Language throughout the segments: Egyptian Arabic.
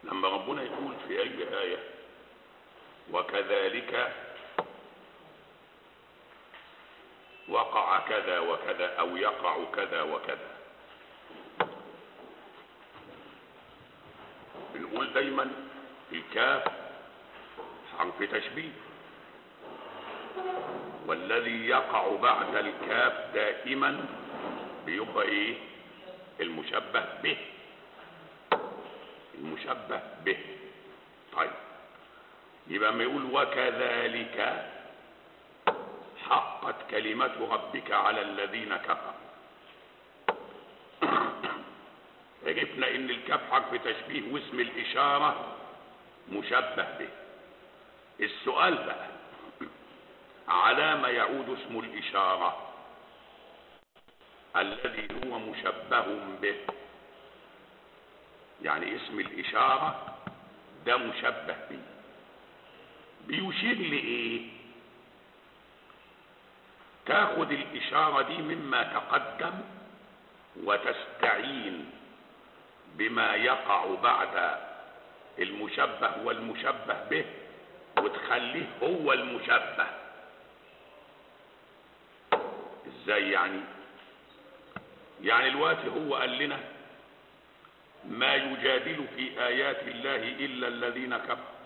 لما ربنا يقول في أي آية وكذلك وقع كذا وكذا أو يقع كذا وكذا بنقول دايما الكاف حرف تشبيه والذي يقع بعد الكاف دائما بيبقى ايه المشبه به المشبه به طيب يبقى ما يقول وكذلك حقت كلمة ربك على الذين كفروا عرفنا ان الكاف حرف تشبيه واسم الاشارة مشبه به السؤال بقى على ما يعود اسم الاشارة الذي هو مشبه به يعني اسم الاشارة ده مشبه به بيشير لايه تاخد الاشارة دي مما تقدم وتستعين بما يقع بعد المشبه والمشبه به وتخليه هو المشبه ازاي يعني يعني الوقت هو قال لنا ما يجادل في ايات الله الا الذين كفروا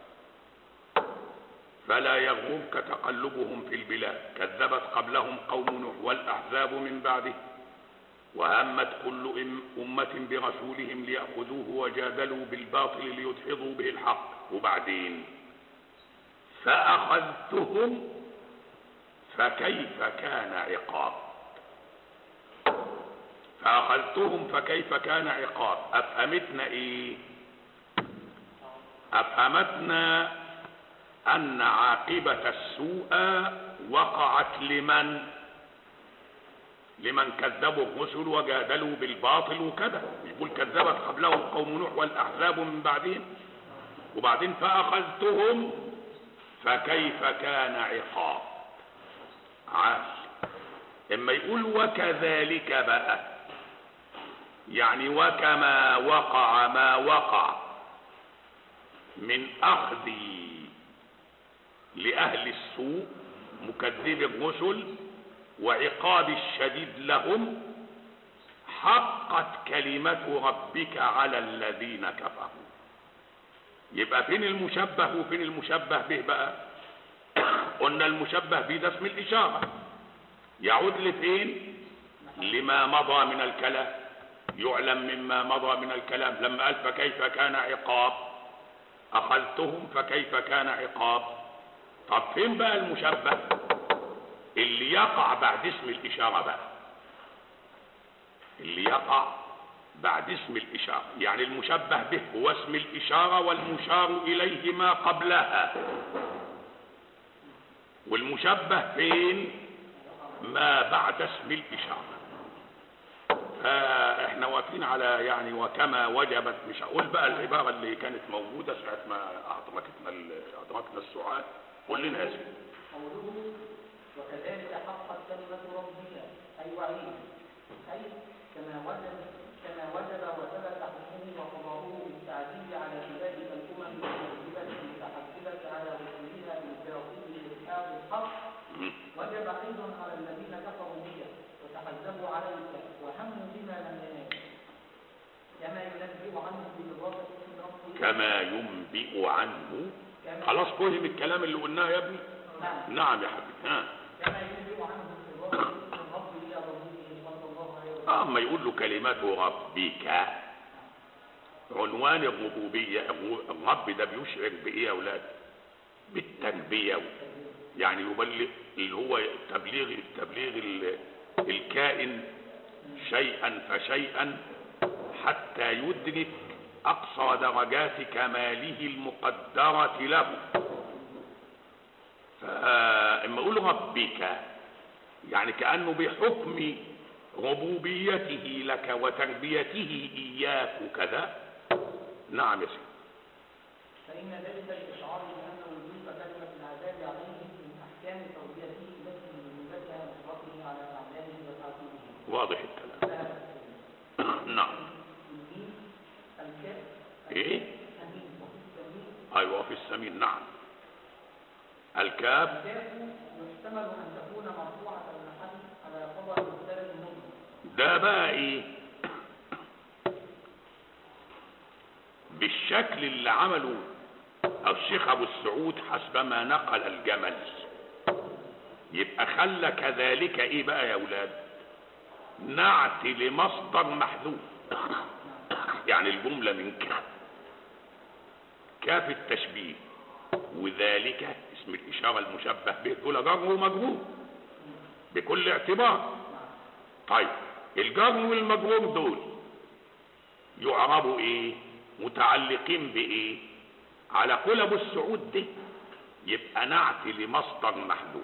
فلا يغررك تقلبهم في البلاد كذبت قبلهم قوم نوح والاحزاب من بعده وهمت كل أم- أمة برسولهم ليأخذوه وجادلوا بالباطل ليدحضوا به الحق وبعدين فأخذتهم فكيف كان عقاب فأخذتهم فكيف كان عقاب أفهمتنا إيه أفهمتنا أن عاقبة السوء وقعت لمن لمن كذبوا الرسل وجادلوا بالباطل وكذا يقول كذبت قبلهم قوم نوح والأحزاب من بعدهم وبعدين فأخذتهم فكيف كان عقاب عاش اما يقول وكذلك بقى يعني وكما وقع ما وقع من اخذ لاهل السوء مكذب الرسل وعقاب الشديد لهم حقت كلمة ربك على الذين كفروا يبقى فين المشبه وفين المشبه به بقى قلنا المشبه به ده اسم الإشارة يعود لفين لما مضى من الكلام يعلم مما مضى من الكلام لما قال فكيف كان عقاب أخذتهم فكيف كان عقاب طب فين بقى المشبه اللي يقع بعد اسم الإشارة بقى اللي يقع بعد اسم الإشارة يعني المشبه به هو اسم الإشارة والمشار إليه ما قبلها والمشبه فين ما بعد اسم الإشارة فاحنا واقفين على يعني وكما وجبت مش هقول بقى العبارة اللي كانت موجودة ساعة ما أعطمكتنا ال- أعطمكتنا السؤال قول لنا يا سيدي قوله وكذلك حقت كلمة ربك أي وعيد أي كما وجب كما وجب وثبت حكمه وقضاؤه بالتعذيب على كذلك الأمم المكذبة المتحجبة على رسولها بالباطل لإسحاق الحق مم. وجب أيضا على الذين كفروا بك وتحزبوا عليك وهموا بما لم ينالوا كما ينبئ عنه بإضافة اسم ربك كما ينبئ عنه كما- خلاص فهم الكلام اللي قلناه يا ابني نعم نعم يا حبيبي ها كما ينبئ عنه بإضافة اسم الرب إلى رسوله صلى الله عليه وسلم اما يقول له كلمة ربك عنوان الربوبية الرب ده بيشعر بايه يا اولاد بالتربية يعني يبلغ اللي هو تبليغ تبليغ ال- الكائن شيئا فشيئا حتى يدرك اقصى درجات كماله المقدرة له فاما اقول ربك يعني كأنه بحكم ربوبيته لك وتربيته إياك وكذا نعم يا سيدي فإن ذلك الإشعار بأن وجود كلمة العذاب عليهم من أحكام تربيته التي من جملتها نصرته على أعماله وتعذيبه. واضح الكلام فهذا نعم الميم الكاف ايه الميم ايوه في السمين نعم الكاف الكاف يحتمل أن تكون مرفوعة المحل على خبر مبتدأ مضمر ده بقى ايه بالشكل اللي عمله الشيخ ابو السعود حسب ما نقل الجمل يبقى خلى كذلك ايه بقى يا اولاد نعت لمصدر محذوف يعني الجملة من كاف كاف التشبيه وذلك اسم الإشارة المشبه به دول جر ومجرور بكل اعتبار طيب الجر والمجرور دول يعربوا ايه متعلقين بايه على قول ابو السعود ده يبقى نعت لمصدر محذوف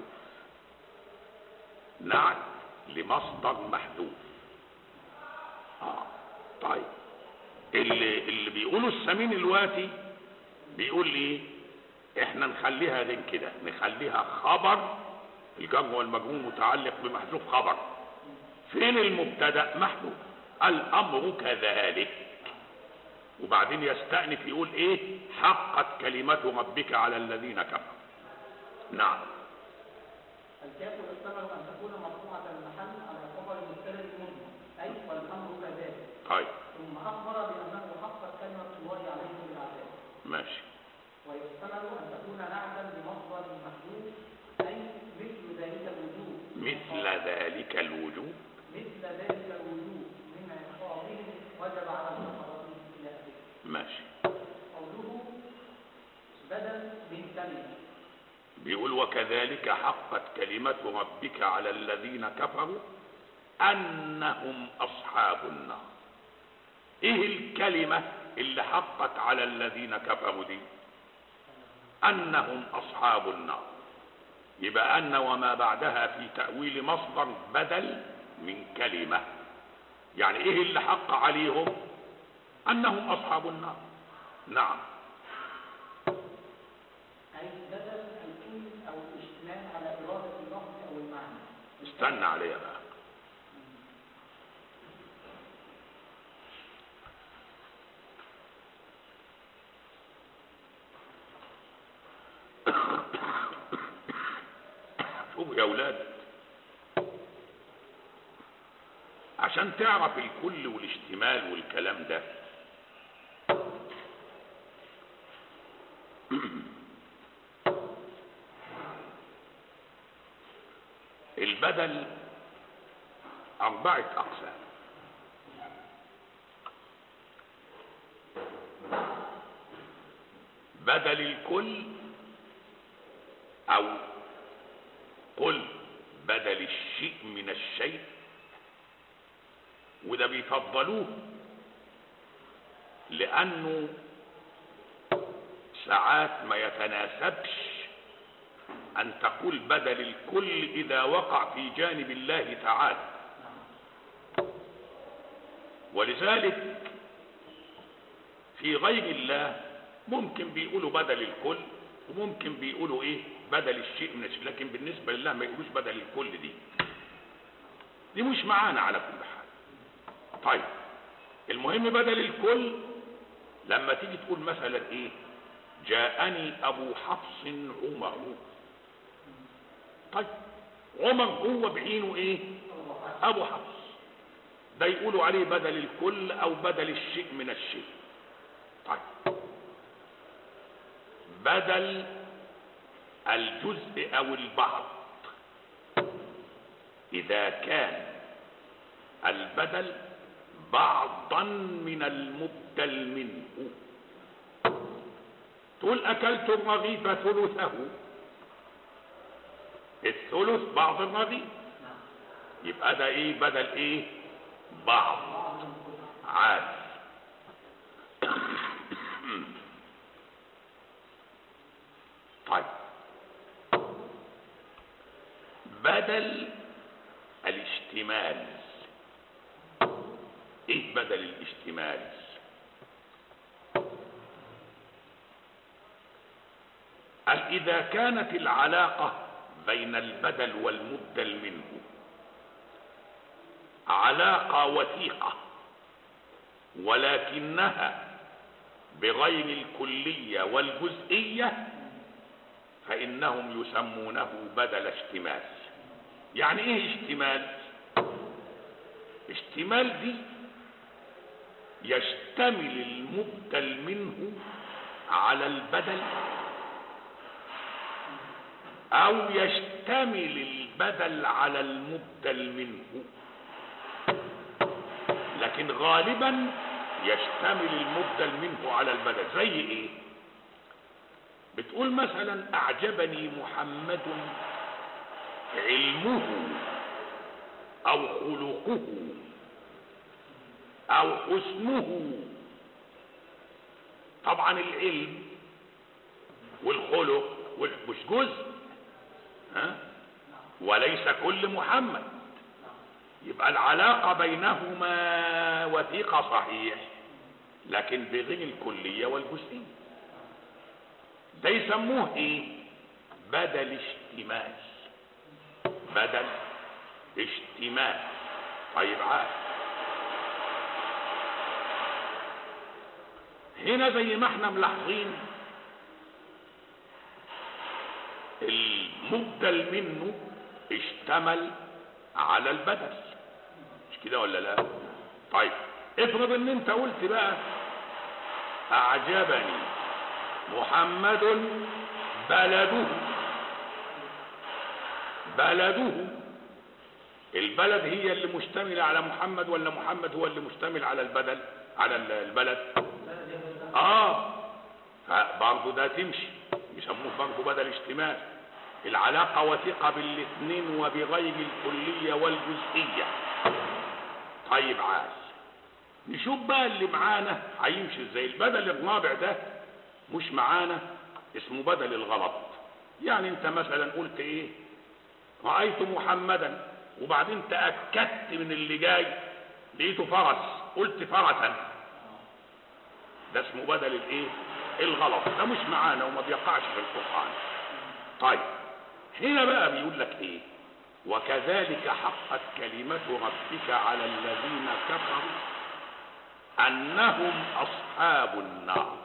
نعت لمصدر محذوف اه طيب اللي اللي بيقولوا السمين الواتي بيقول لي احنا نخليها غير كده نخليها خبر الجر والمجرور متعلق بمحذوف خبر فين المبتدا محذوف الامر كذلك وبعدين يستأنف يقول ايه حقت كلمة ربك على الذين كفروا نعم الكاف يحتمل أن تكون مرفوعة المحل على خبر مبتدأ مضمر أي والأمر كذلك طيب ثم أخبر بأنه حقت كلمة الله عليه بالعذاب ماشي ويحتمل أن تكون نعتا لمصدر محذوف أي مثل ذلك الوجوب مثل ذلك الوجوب مثل ذلك الوجوب من عقابهم وجب على الكفرة إلى آخره ماشي قوله بدل من كلمة بيقول وكذلك حقت كلمة ربك على الذين كفروا أنهم أصحاب النار إيه الكلمة اللي حقت على الذين كفروا دي أنهم أصحاب النار يبقى أن وما بعدها في تأويل مصدر بدل من كلمة يعني إيه اللي حق عليهم أنهم أصحاب النار نعم أي بدل الكل أو الاشتمال على إرادة اللفظ أو المعنى استنى عليها بقى شوفوا يا اولاد عشان تعرف الكل والاشتمال والكلام ده البدل أربعة أقسام بدل الكل أو قل بدل الشيء من الشيء وده بيفضلوه لأنه ساعات ما يتناسبش أن تقول بدل الكل إذا وقع في جانب الله تعالى ولذلك في غير الله ممكن بيقولوا بدل الكل وممكن بيقولوا ايه بدل الشيء من الشيء لكن بالنسبة لله ما يقولوش بدل الكل دي دي مش معانا على كل حال طيب المهم بدل الكل لما تيجي تقول مثلا ايه جاءني ابو حفص عمر طيب عمر هو بعينه ايه ابو حفص ده يقولوا عليه بدل الكل او بدل الشيء من الشيء طيب بدل الجزء او البعض اذا كان البدل بعضا من المبدل منه تقول اكلت الرغيف ثلثه الثلث بعض الرغيف يبقى ده ايه بدل ايه بعض عاد طيب بدل الاشتمال ايه بدل الاشتمال قال اذا كانت العلاقة بين البدل والمبدل منه علاقة وثيقة ولكنها بغير الكلية والجزئية فإنهم يسمونه بدل اشتمال يعني ايه اشتمال اشتمال دي يشتمل المبدل منه على البدل او يشتمل البدل على المبدل منه لكن غالبا يشتمل المبدل منه على البدل زي ايه بتقول مثلا اعجبني محمد علمه او خلقه او حسنه طبعا العلم والخلق وال- مش جزء ها وليس كل محمد يبقى العلاقة بينهما وثيقة صحيح لكن بغير الكلية والجزئية ده يسموه ايه بدل اشتمال بدل اشتمال طيب عاد هنا زي ما احنا ملاحظين المبدل منه اشتمل على البدل مش كده ولا لا طيب افرض ان انت قلت بقى اعجبني محمد بلده بلده البلد هي اللي مشتملة على محمد ولا محمد هو اللي مشتمل على البدل على ال- البلد اه برضه ده تمشي يسموه برضه بدل اشتمال العلاقة وثيقة بالاثنين وبغير الكلية والجزئية طيب عاش نشوف بقى اللي معانا هيمشي ازاي البدل الرابع ده مش معانا اسمه بدل الغلط يعني انت مثلا قلت ايه رأيت محمدا وبعدين تأكدت من اللي جاي لقيته فرس قلت فرسا ده اسمه بدل الايه الغلط ده مش معانا وما بيقعش في القرآن طيب هنا بقى بيقول لك ايه وكذلك حقت كلمة ربك على الذين كفروا انهم اصحاب النار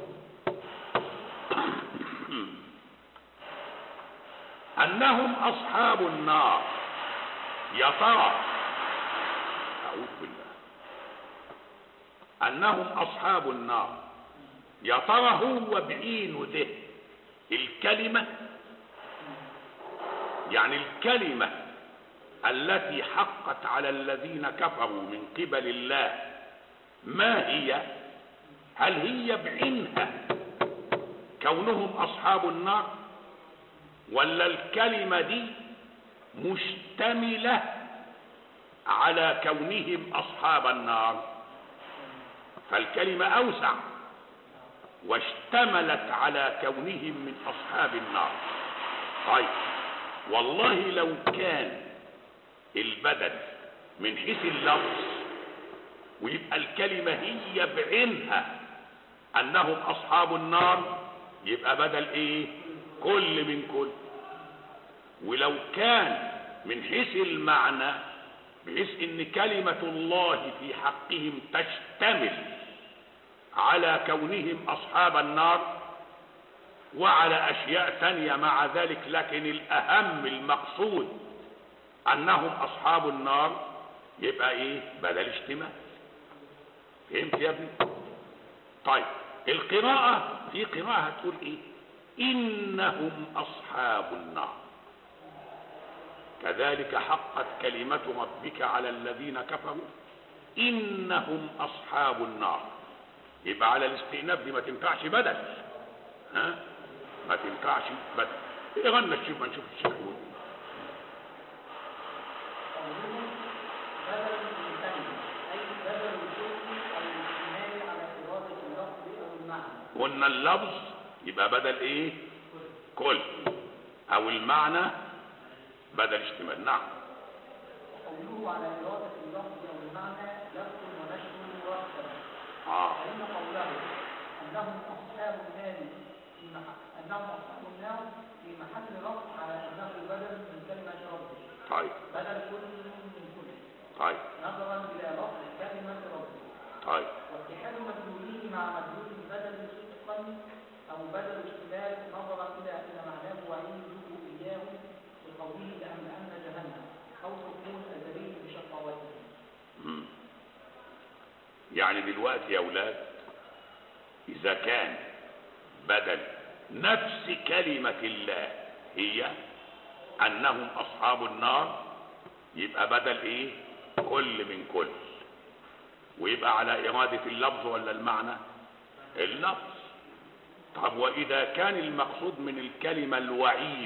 انهم اصحاب النار يا ترى اعوذ بالله انهم اصحاب النار يا ترى هو بعينه ده الكلمه يعني الكلمه التي حقت على الذين كفروا من قبل الله ما هي هل هي بعينها كونهم اصحاب النار ولا الكلمه دي مشتمله على كونهم اصحاب النار فالكلمه اوسع واشتملت على كونهم من اصحاب النار طيب والله لو كان البدل من حيث اللفظ ويبقى الكلمة هي بعينها انهم اصحاب النار يبقى بدل ايه كل من كل ولو كان من حيث المعنى بحيث ان كلمة الله في حقهم تشتمل على كونهم اصحاب النار وعلى اشياء تانية مع ذلك لكن الاهم المقصود انهم اصحاب النار يبقى ايه بدل اشتمال فهمت يا ابني طيب القراءة في قراءة هتقول ايه انهم اصحاب النار كذلك حقت كلمة ربك على الذين كفروا انهم اصحاب النار يبقى على الاستئناف دي ما تنفعش بدل ها ما تنفعش بدل ايه غنى نشوف ما نشوف الشيخ يقول إيه. قوله بدل من كلمة أي بدل الشيء أو الاشتمال على إرادة اللفظ أو المعنى قلنا اللفظ يبقى بدل ايه كل او المعنى بدل اشتمال نعم وقوله على إرادة اللفظ أو المعنى لفظ ونشر ورفض اه فإن قوله أنهم أصحاب النار في مح- أنهم أصحاب النار في محل رفع على أنه بدل من كلمة ربه طيب بدل كل من كل طيب نظرا إلى لفظ كلمة ربه طيب واتحاد مدلوله مع مدلول بدل صدقا أو بدل اشتمال نظرا إلى أن معناه وعيده إياه بقوله لأملأن جهنم أو حكم الأزلي بشقاوته مم. يعني دلوقتي يا اولاد اذا كان بدل نفس كلمة الله هي انهم اصحاب النار يبقى بدل ايه كل من كل ويبقى على ارادة اللفظ ولا المعنى اللفظ طب واذا كان المقصود من الكلمة الوعيد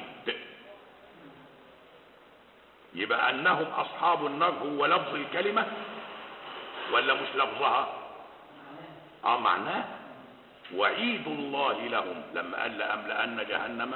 يبقى انهم اصحاب النار هو لفظ الكلمة ولا مش لفظها اه معناه وعيد الله لهم لما قال لأملأن جهنم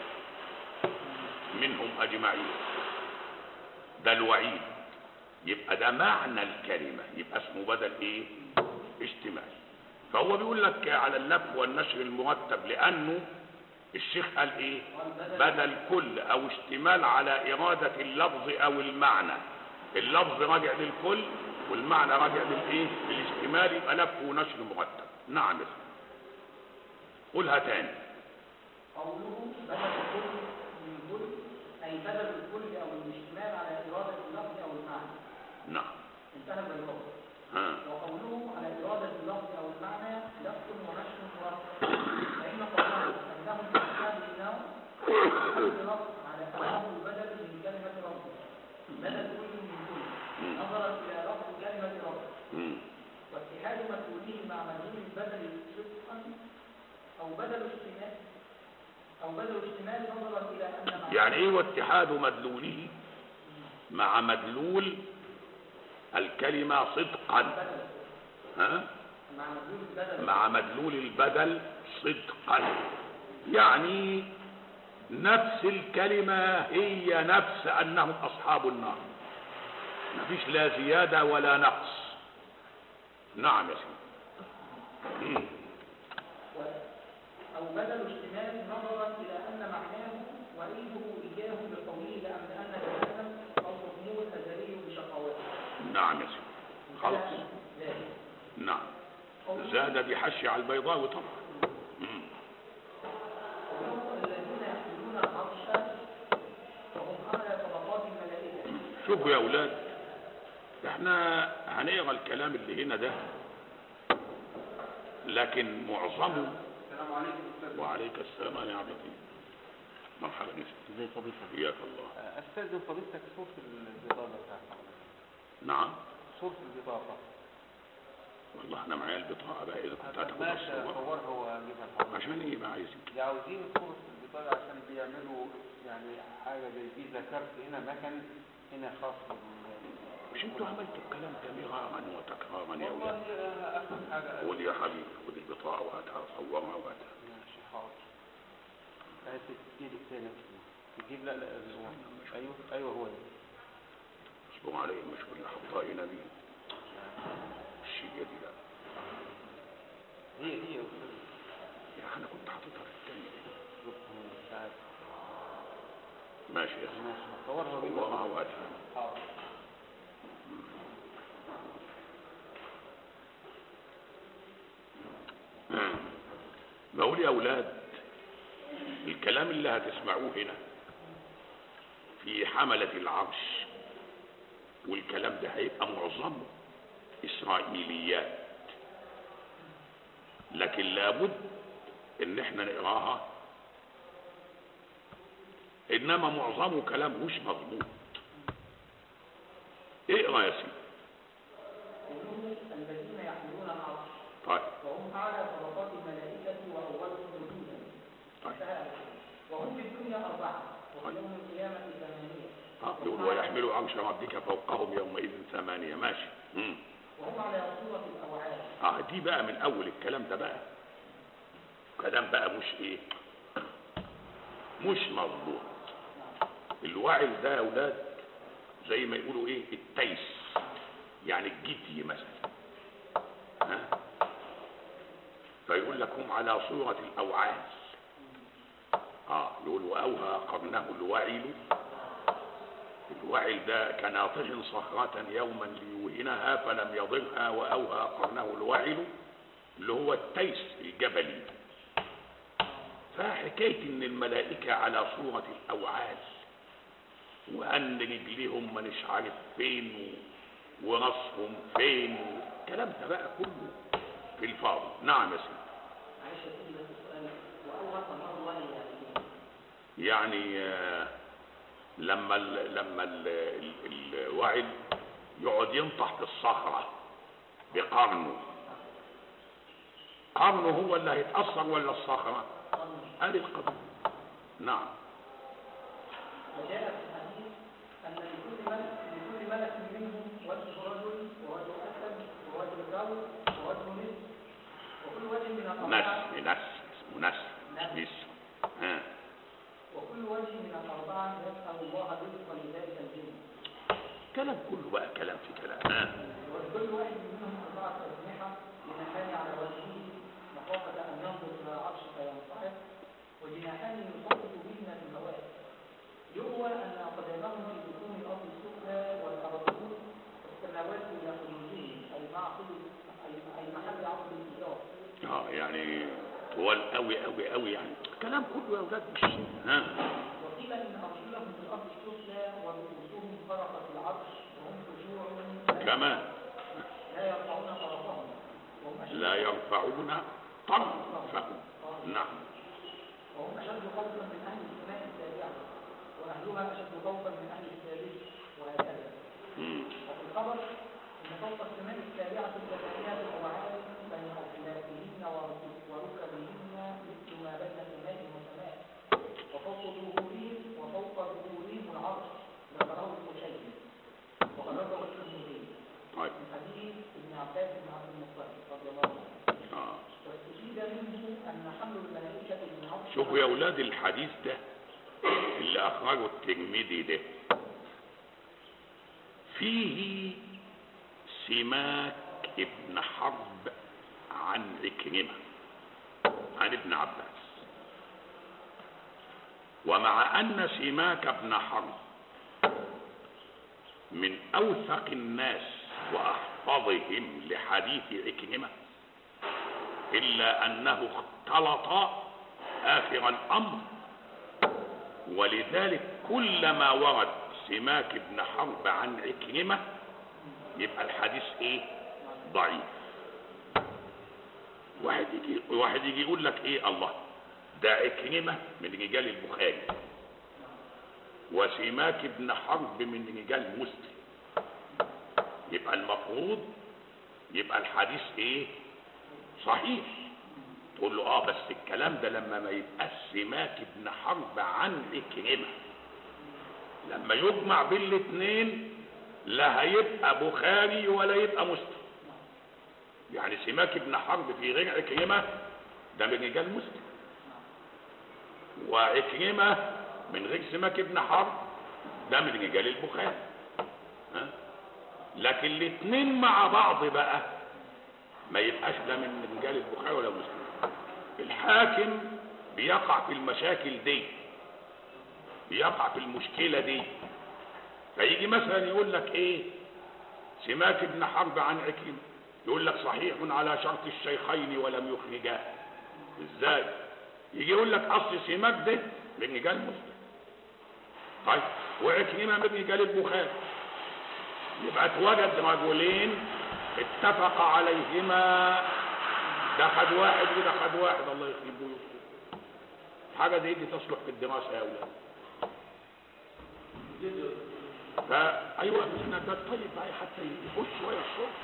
منهم أجمعين ده الوعيد يبقى ده معنى الكلمة يبقى اسمه بدل ايه اشتمال فهو بيقول لك على اللف والنشر المرتب لأنه الشيخ قال ايه بدل كل او اشتمال على إرادة اللفظ او المعنى اللفظ راجع للكل والمعنى راجع للايه للاشتمال يبقى لف ونشر مرتب نعم يا سيدي. قولها تاني قوله بدل الكل من كل أي بدل الكل أو الاشتمال على إرادة اللفظ أو المعنى نعم انتهى بالقول ها وقوله على إرادة اللفظ أو المعنى لفظ ونشر مرتب فإن قوله أنهم أصحاب النار يحمل نص على أنه بدل من كلمة رب بدل كل من كل نظرا إلى لفظ كلمة رب مم. واتحاد مفعوله مع مدلول البدل صدقا أو بدل اشتمال أو بدل اشتمال نظرا إلى أن معناه يعني ايه واتحاد مدلوله مع مدلول الكلمة صدقا بدل ها مع مدلول البدل مع مدلول البدل صدقا يعني نفس الكلمة هي نفس أنهم أصحاب النار مفيش لا زيادة ولا نقص نعم يا سيدي مم. و- أو بدل اشتمال نظرا إلى أن معناه وعيده إياه بقوله لأملأن جهنم أو حكمه الأزلي بشقاوته نعم يا سيدي خلاص ذلك نعم قوله زاد بحشي على البيضاء طبعا مم. قوله الذين يحملون العرش وهم أعلى طبقات الملائكة شوفوا يا اولاد احنا هنقرا الكلام اللي هنا ده لكن معظمه السلام عليكم أستاذ وعليك السلام يا عبدي مرحبا يا سيدي زي فضيلتك حياك الله استاذن فضيلتك صورة البطاقة بتاعتك نعم صورة البطاقة والله انا معايا البطاقه بقى اذا كنت هتاخد ماشي الصور اصورها واجيبها لحضرتك عشان ايه بقى عايزين دي عاوزين صورة البطاقة عشان بيعملوا يعني حاجة زي فيزا كارت هنا مكن هنا خاص بال مش انتوا عملتوا الكلام ده مرارا وتكرارا يا والله اولاد آه، اخر حاجة قول يا حبيبي خد البطاقه وهاتها صورها وهاتها ماشي حاضر هات ايدك تاني تجيب لا لا اللي هو ايوه ايوه هو ده اصبر عليه مش كل حطائنا بيه الشيء دي لا هي هي يا استاذ يا اخي انا كنت حاططها في التاني شوف هو ساعات ماشي يا سيدي ماشي هصورها واجيبها صورها وهاتها حاضر بقول يا اولاد الكلام اللي هتسمعوه هنا في حملة العرش والكلام ده هيبقى معظمه اسرائيليات لكن لابد ان احنا نقراها انما معظمه كلام مش مضبوط اقرا يا سيدي قوله الذين يحملون العرش طيب وهم أعلى طبقات الملائكة وأولهم وجودا طيب انتهى وهم في الدنيا أربعة وفي يوم القيامة ثمانية آه، يقول ويحمل عرش ربك فوقهم يومئذ ثمانية ماشي مم. وهم على صورة الأوعاد اه دي بقى من اول الكلام ده بقى كلام بقى مش ايه مش مظبوط الوعي ده يا اولاد زي ما يقولوا ايه التيس يعني الجدي مثلا ها فيقول لك هم على صورة الاوعاز اه يقول واوهى قرنه الوعيل الوعي ده كناطح صخرة يوما ليوهنها فلم يضرها وأوهى قرنه الوعل اللي هو التيس الجبلي فحكاية ان الملائكة على صورة الاوعال وان رجليهم مانيش عارف فين و- وراسهم فين الكلام ده بقى كله في الفاضي نعم يا سيدي معلش يا سيدي بس السؤال واول امر الله يعني ايه؟ يعني آه، لما ال لما ال ال الوعد يقعد ينطح في الصخرة بقرنه قرنه هو اللي هيتأثر ولا الصخرة ادي القضية نعم وجاء في الحديث ان لكل ملك لكل ملك منهم وجه رجل ورجل اسد ورجل ثور ورجل نسر وكل وجه من الاربعه نسر نسر اسمه نسر مش نسر ها وكل وجه من الاربعه يسال الله رزقا لذلك الجن كلام كله بقى كلام في كلام ها ولكل واحد منهم اربعه اجنحه جناحان على وجهه مخافه ان ينظر الى العرش فينصحف وجناحان يخطط بهما في الهواء يروى ان اقدامهم في بطون الارض السفلى والارضون والسماوات الى خلودهم اي معقد اي اي محل عقد الانتظار اه يعني طوال قوي قوي قوي يعني كلام كله يا اولاد مش ها وقيل ان ارجلهم في الارض السفلى ورؤوسهم فرقت العرش وهم خشوع كمان لا يرفعون طرفهم وهم اشد لا يرفعون طرفهم نعم وهم أشد خوفا من أهل السماء السابعة وأهلها أشد خوفا من أهل الثالث وهكذا مم. وفي الخبر أن فوق السماء السابعة الثمانيات الأوعال بين أخلاقهن وركبهن مثل ما بين سماء وسماء وفوق ظهورهم وفوق ظهورهم العرش ذكره القشيري وخرجه الترمذي طيب من حديث ابن عباس بن عبد المطلب رضي الله عنه اه واستفيد منه أن حمل الملائكة من عرش شوفوا يا اولاد الحديث ده اللي اخرجه الترمذي ده فيه سماك ابن حرب عن عكرمه عن ابن عباس ومع ان سماك ابن حرب من اوثق الناس واحفظهم لحديث عكرمه إلا أنه اختلط آخر الأمر ولذلك كلما ورد سماك بن حرب عن عكرمة يبقى الحديث إيه ضعيف واحد يجي واحد يجي يقول لك إيه الله ده عكرمة من رجال البخاري وسماك بن حرب من رجال مسلم يبقى المفروض يبقى الحديث ايه صحيح تقول له اه بس الكلام ده لما ما يبقاش سماك بن حرب عن عكرمه لما يجمع بين الاثنين لا هيبقى بخاري ولا يبقى مسلم يعني سماك بن حرب في غير عكرمه ده من رجال مسلم وعكرمه من غير سماك بن حرب ده من رجال البخاري ها لكن الاثنين مع بعض بقى ما يبقاش ده من رجال البخاري ولا مسلم الحاكم بيقع في المشاكل دي بيقع في المشكلة دي فيجي مثلا يقول لك ايه سماك بن حرب عن عكرمة يقول لك صحيح على شرط الشيخين ولم يخرجاه ازاي يجي يقول لك اصل سماك ده من رجال مسلم طيب وعكرمة من رجال البخاري يبقى اتوجد رجلين اتفق عليهما ده خد واحد وده خد واحد الله يخرب بيوتكم حاجه دي دي تصلح في الدراسه يا اولاد فا ايوه احنا ده طيب بقى حتى يخش شويه الصبح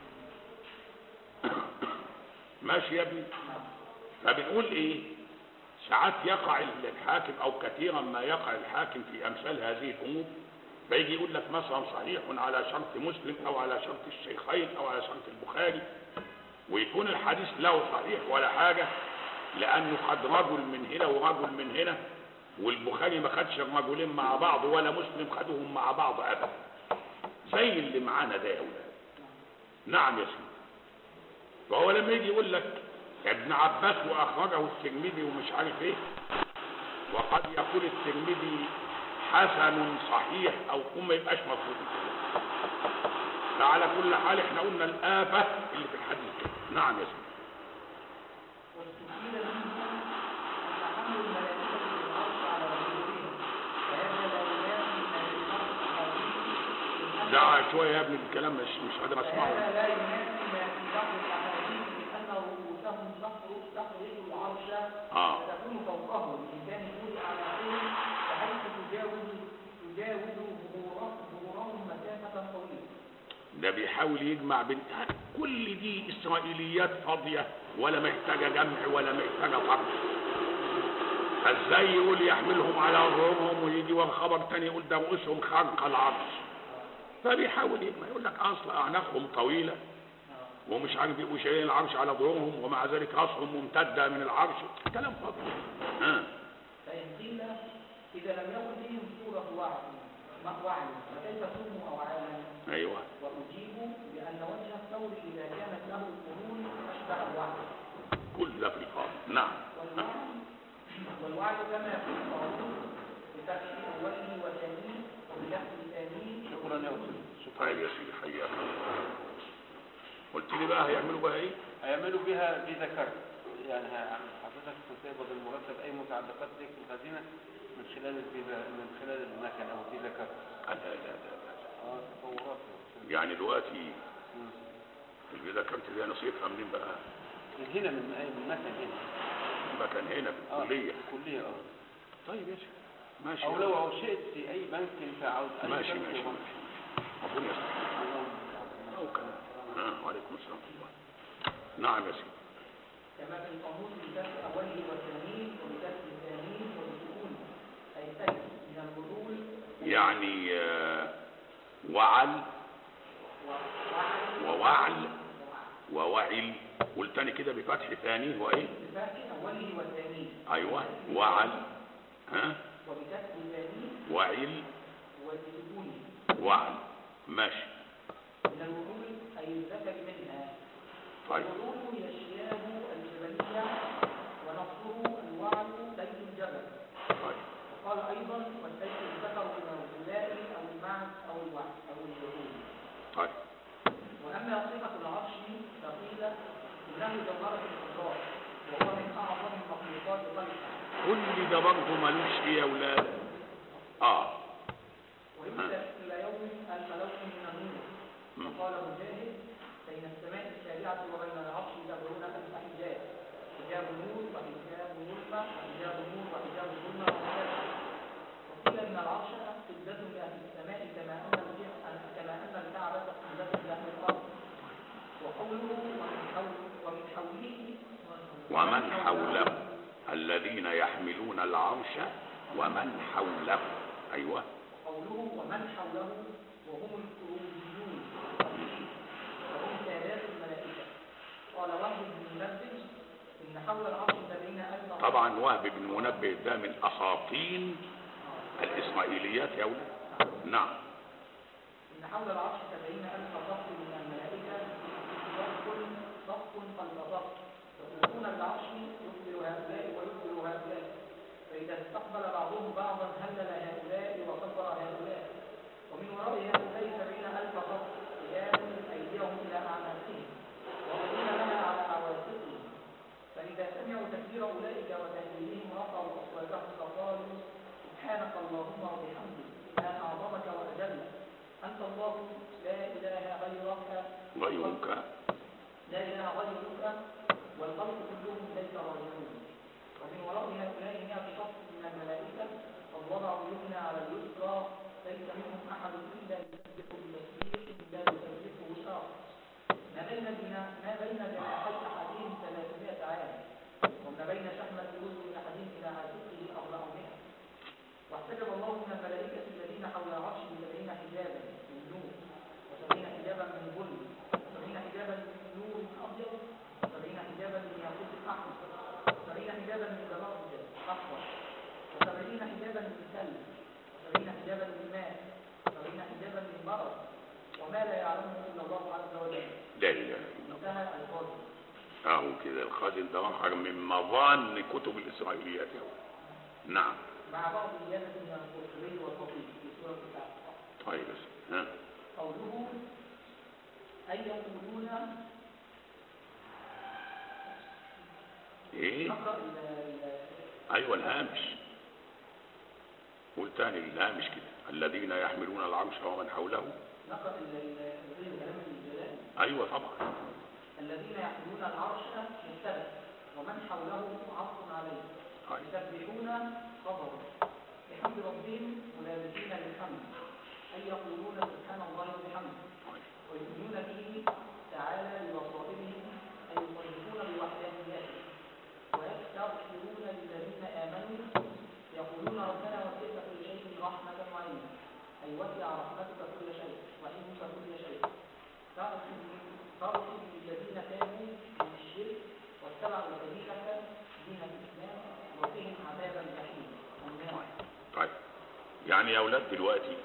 ماشي يا ابني فبنقول ايه ساعات يقع الحاكم او كثيرا ما يقع الحاكم في امثال هذه الامور فيجي يقول لك مثلا صحيح على شرط مسلم او على شرط الشيخين او على شرط البخاري ويكون الحديث له صحيح ولا حاجه لانه خد رجل من هنا ورجل من هنا والبخاري ما خدش الرجلين مع بعض ولا مسلم خدهم مع بعض ابدا زي اللي معانا ده يا اولاد نعم يا سيدي فهو لما يجي يقول لك ابن عباس واخرجه الترمذي ومش عارف ايه وقد يقول الترمذي حسن صحيح او ما يبقاش مفروض فعلى كل حال احنا قلنا الآفة اللي في الحديث نعم يا سيدي واستفيد منه تحمل الملائكة بالعرش على ظهورهم فهذا لا ينافي ما في نص الحديث من أن زعق شويه يا ابني الكلام مش مش قادر اسمعه فهذا لا ينافي ما في بعض الاحاديث من ان رؤوسهم تخرج تخرج العرش اه فتكون فوقهم ان كان يوضع اعناقهم بحيث تجاوز تجاوز ظهورهم ظهورهم مسافه طويله ده بيحاول يجمع بين كل دي اسرائيليات فاضيه ولا محتاجه جمع ولا محتاجه فرق فازاي يقول يحملهم على ظهورهم ويجي ورا خبر تاني يقول ده رؤوسهم خرق العرش فبيحاول يجمع يقول لك اصل اعناقهم طويله ومش عارف يبقوا شايلين العرش على ظهورهم ومع ذلك راسهم ممتده من العرش كلام فاضي ها فان قيل اذا لم يكن فيهم صوره وعي ما- وعي فكيف صوموا او عالم ايوه واجيب بان وجه الثور اذا كانت له قرون اشبه الوعي كل ده في الفاضي نعم والوعي والوعي كما في القانون بفتح اوله وثانيه وبلفظ ثانيه شكرا يا استاذ شكرا طيب يا سيدي حياك قلت لي بقى هيعملوا بقى ايه هيعملوا بها بذكر يعني ه- حضرتك تقبض المرتب اي متعلقات لك في الخزينه من خلال البذا من خلال المكن او البذكر لا لا لا لا. اه تطورات يا أستاذ. يعني دلوقتي مم. البيضة كانت دي نصيبها منين بقى من هنا من اي من مكن هنا ما كان هنا في آه، الكلية كليه اه طيب يا سيدي ماشي او لو عشقت في اي بنك انت عاوز اي ماشي بنك ماشي وبنك. ربنا يستر أو كان آه وعليكم السلام ورحمة الله نعم يا سيدي كما في القانون بفتح اوله وثانيه وبكسر ثانيه وبسكون اي التاء من البذول يعني آه، وعل ووعي ووعل ووعل قول تاني كده بفتح ثاني وايه بفتح اوله وثانيه ايوه وعل ها وبكسر ثانيه وعل وبسكون وعل ماشي من الوعول اي الذكر منها طيب والوعول هي الشياب الجبليه ونصره الوعل ليل الجبل طيب وقال ايضا والسيف الذكر من الغلاء او المعز او الوعل او الوعول طيب واما صفه العرش فقيل انه جوهره الخضراء وهو من اعظم المخلوقات خلقا كل ده برضه ملوش ايه يا ولاد اه ويبدا الى يوم الف لوح من النور مم. وقال مجاهد بين السماء السابعه وبين العرش سبعون الف حجاب حجاب نور وحجاب ظلمه وحجاب نور وحجاب ظلمه وحجاب وقيل ان العرش قبله لاهل السماء كما ان الجهة- كما ان الكعبه قبله لاهل الارض وقوله ومن حول ومن حوله ومن حوله الذين يحملون العرش ومن حوله ايوه قوله ومن حوله وهم الكروبيون وهم سادات الملائكة قال وهب بن منبه إن حول العرش سبعين ألف طبعا وهب بن منبه ده من اساطين الاسرائيليات يا ولاد نعم إن حول العرش سبعين ألف صف من الملائكة صف صف خلف صف يطوفون بالعرش يقبل هؤلاء ويقبل هؤلاء فإذا استقبل بعضهم بعضا هلل هؤلاء وكبر هؤلاء ومن وراء هؤلاء سبعين ألف صف قيام أيديهم إلى أعناقهم وأيدينا لها على عواتقهم فإذا سمعوا تكبير أولئك وتهليلهم رفعوا أصواتهم فقالوا سبحانك اللهم وبحمدك ما أعظمك وأجلك أنت الله لا إله غيرك غيرك لا إله غيرك والخلق كلهم إليك راجعون ومن وراء هؤلاء مئة صف من الملائكة قد وضعوا اليمنى على اليسرى ليس منهم أحد إلا يسبح بتسبيح لا يسبحه شرع ما بين جنا- ما بين جناحي أحدهم ثلاثمائة عام وما بين شحمة أذن أحدهم إلى عاتقه أربعمائة واحتجب الله من الملائكة الذين حول العرش بسبعين حجابا من نور وسبعين حجابا من ظلم وسبعين حجابا من نور أبيض وسبعين حجابا من ياقوت أحمر وسبعين حجابا من زمرد أصفر وسبعين حجابا من ثلج وسبعين حجابا من ماء وسبعين حجابا من برد وما لا يعلمه إلا الله عز وجل لا اله الا الله انتهى الفاضل اهو كده الخازن ده مخرج من مظان كتب الاسرائيليات يا ولاد نعم مع بعض زيادة من القرطبي والخطيب في سورة الكعبة طيب يا سيدي ها قوله أي يقولون ايه نقرأ ال- ال- ايوه الهامش قول تاني الهامش كده الذين يحملون العرش ومن حوله نقرأ ال- ال- تفسير كلام الجلال ايوه طبعا الذين يحملون العرش مبتدأ ومن حوله عطف عليه طيب. يسبحون خبر بحمد ربهم ملابسين للحمد أي يقولون سبحان الله وبحمده طيب. ويؤمنون به تعالى ببصائرهم أي يصدقون بوحدانيته ويستغفرون للذين آمنوا يقولون ربنا وسعت كل شيء رحمة وعلما أي وسع رحمتك كل شيء وعلمك كل شيء فاغفر فاغفر للذين تابوا من الشرك واتبعوا سبيلك دين الإسلام وقهم عذاب الجحيم النار طيب يعني يا اولاد دلوقتي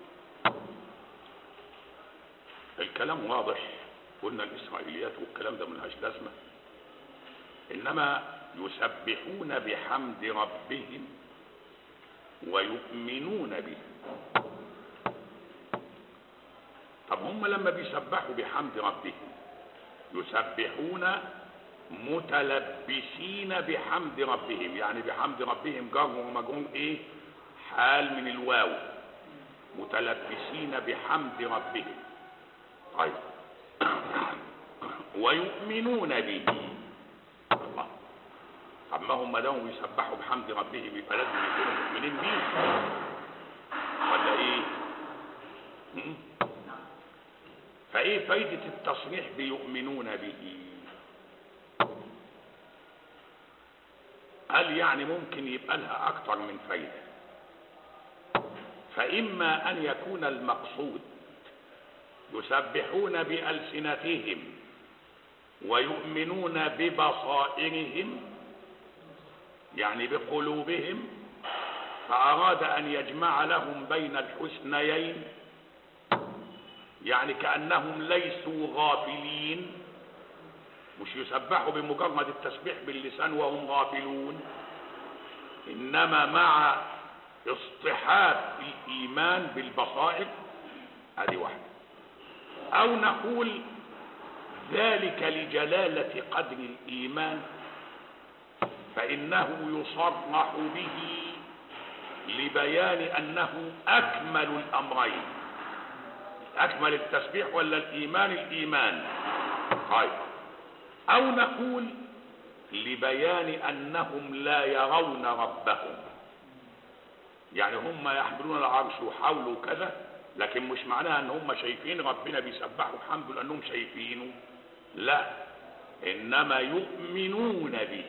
الكلام واضح قلنا الاسرائيليات والكلام ده ملهاش لازمه انما يسبحون بحمد ربهم ويؤمنون به طب هم لما بيسبحوا بحمد ربهم يسبحون متلبسين بحمد ربهم يعني بحمد ربهم جر ومجرور ايه حال من الواو متلبسين بحمد ربهم طيب ويؤمنون به الله طب ما هم دام يسبحوا بحمد ربهم يبقى لازم يكونوا مؤمنين بيه ولا ايه هم؟ فايه فايدة التصريح بيؤمنون به هل يعني ممكن يبقى لها اكتر من فايدة فاما ان يكون المقصود يسبحون بألسنتهم ويؤمنون ببصائرهم يعني بقلوبهم فأراد أن يجمع لهم بين الحسنيين يعني كأنهم ليسوا غافلين مش يسبحوا بمجرد التسبيح باللسان وهم غافلون إنما مع اصطحاب الإيمان بالبصائر هذه واحدة أو نقول ذلك لجلالة قدر الإيمان فإنه يصرح به لبيان أنه أكمل الأمرين أكمل التسبيح ولا الإيمان الإيمان طيب أو نقول لبيان أنهم لا يرون ربهم يعني هم يحملون العرش وحاولوا كذا لكن مش معناها ان هم شايفين ربنا بيسبحوا بحمده لانهم شايفينه لا انما يؤمنون به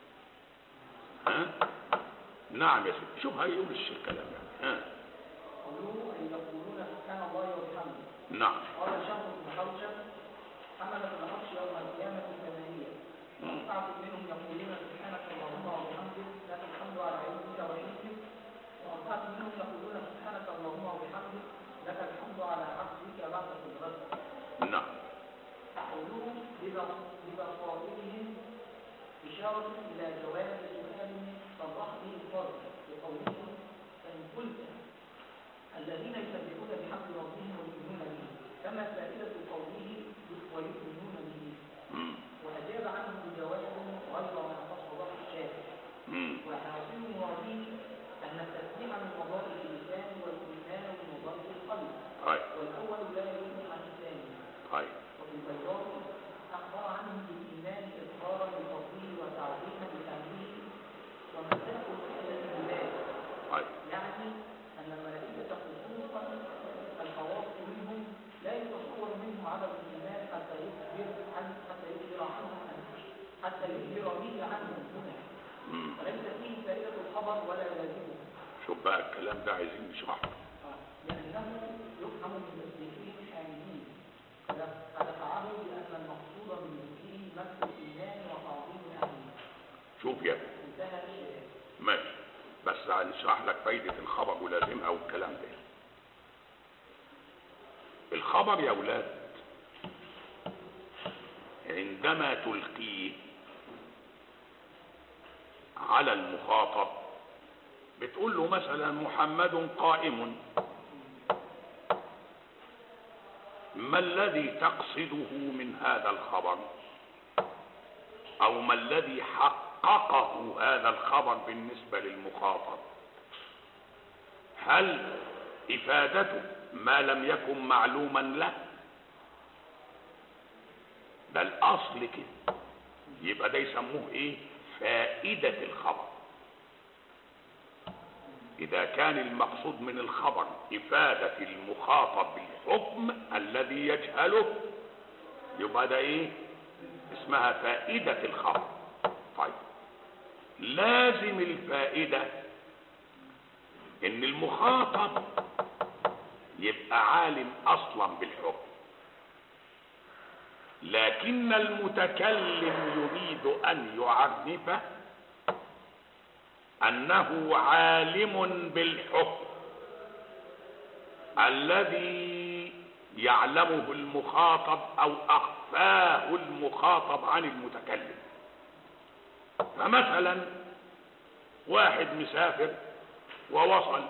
ها نعم يا سيدي شوف هيقول الشيخ كلام يعني ها قولوا أن يقولون سبحان الله وبحمده نعم قال شمس بن حوشب حملت العرش يوم القيامة ثمانية وأربعة منهم يقولون سبحانك اللهم وبحمدك لك الحمد على علمك وحكمك وأربعة منهم يقولون سبحانك اللهم وبحمدك لك الحمد على عفوك بعد قدرتك نعم قولهم ببصائرهم إشارة إلى جواب سؤال صرح به الفرد بقولهم فإن قلت الذين يسبحون بحمد ربهم ويؤمنون به كما فائدة قوله ويؤمنون به مم. وأجاب عنه بجواب غير ما قصده الشافعي مم. وحاصل مراده أن التسبيح من وظائف اللسان والإيمان من وظائف القلب طيب والأول لا يغني عن الثاني طيب وفي البيضاء أخبر عنه بالإيمان إظهارا لفضله وتعظيما لأمره ومساء الحياة بذلك طيب يعني أن الملائكة خصوصا الخواص منهم لا يتصور منهم عدم الإيمان حتى يخبر عن حتى يخبر عنهم حتى يخبر به عنهم هنا مم. فليس فيه فائدة الخبر ولا لازمه شوف بقى الكلام ده عايزين نشرحه لأنه يفهم من تسبيحهم حامدين فدفعه بأن المقصود من ذكره مدح الإيمان وتعظيم أهله شوف يا ابني انتهى الشيء ماشي بس هنشرح لك فايدة الخبر ولازمها والكلام ده الخبر يا اولاد عندما تلقيه على المخاطب بتقول له مثلا محمد قائم ما الذي تقصده من هذا الخبر او ما الذي حققه هذا الخبر بالنسبة للمخاطب هل افادته ما لم يكن معلوما له ده الاصل كده يبقى ده يسموه ايه فائدة الخبر اذا كان المقصود من الخبر افادة المخاطب بالحكم الذي يجهله يبقى ده ايه اسمها فائدة الخبر طيب لازم الفائدة ان المخاطب يبقى عالم اصلا بالحكم لكن المتكلم يريد ان يعرف انه عالم بالحكم الذي يعلمه المخاطب او اخفاه المخاطب عن المتكلم فمثلا واحد مسافر ووصل